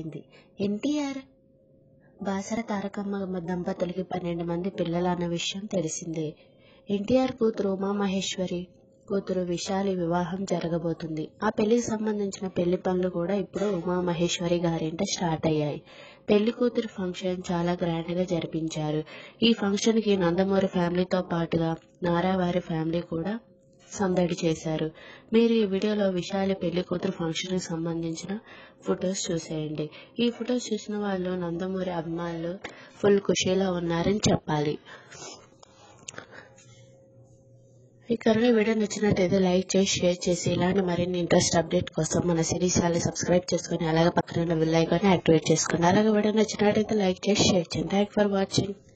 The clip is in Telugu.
తెలిసింది ఎన్టీఆర్ బాసర తారకమ్మ దంపతులకి పన్నెండు మంది పిల్లలు అన్న విషయం తెలిసిందే ఎన్టీఆర్ కూతురు ఉమామహేశ్వరి కూతురు విశాలి వివాహం జరగబోతుంది ఆ పెళ్లికి సంబంధించిన పెళ్లి పనులు కూడా ఇప్పుడు ఉమామహేశ్వరి గారింట స్టార్ట్ అయ్యాయి పెళ్లి కూతురు ఫంక్షన్ చాలా గ్రాండ్ గా జరిపించారు ఈ ఫంక్షన్ కి నందమూరి ఫ్యామిలీతో పాటుగా నారావారి ఫ్యామిలీ కూడా సందడి చేశారు మీరు ఈ వీడియోలో విశాలి పెళ్లి కూతురు ఫంక్షన్ కి సంబంధించిన ఫొటోస్ చూసేయండి ఈ ఫొటోస్ చూసిన వాళ్ళు నందమూరి అభిమానులు ఫుల్ ఖుషీలో ఉన్నారని చెప్పాలి ఈ కరోనా వీడియో నచ్చినట్టయితే లైక్ చేసి షేర్ చేసి ఇలాంటి మరిన్ని ఇంట్రెస్ట్ అప్డేట్ కోసం మన సిరీస్ ఛానల్ సబ్స్క్రైబ్ చేసుకుని అలాగే పక్కన ఉన్న బెల్ ఐకాన్ యాక్టివేట్ చేసుకోండి అలాగే వీడియో నచ్చినట్టయితే లైక్ చేసి షేర్ చేయండి థ్యాంక్ ఫర్ వాచింగ్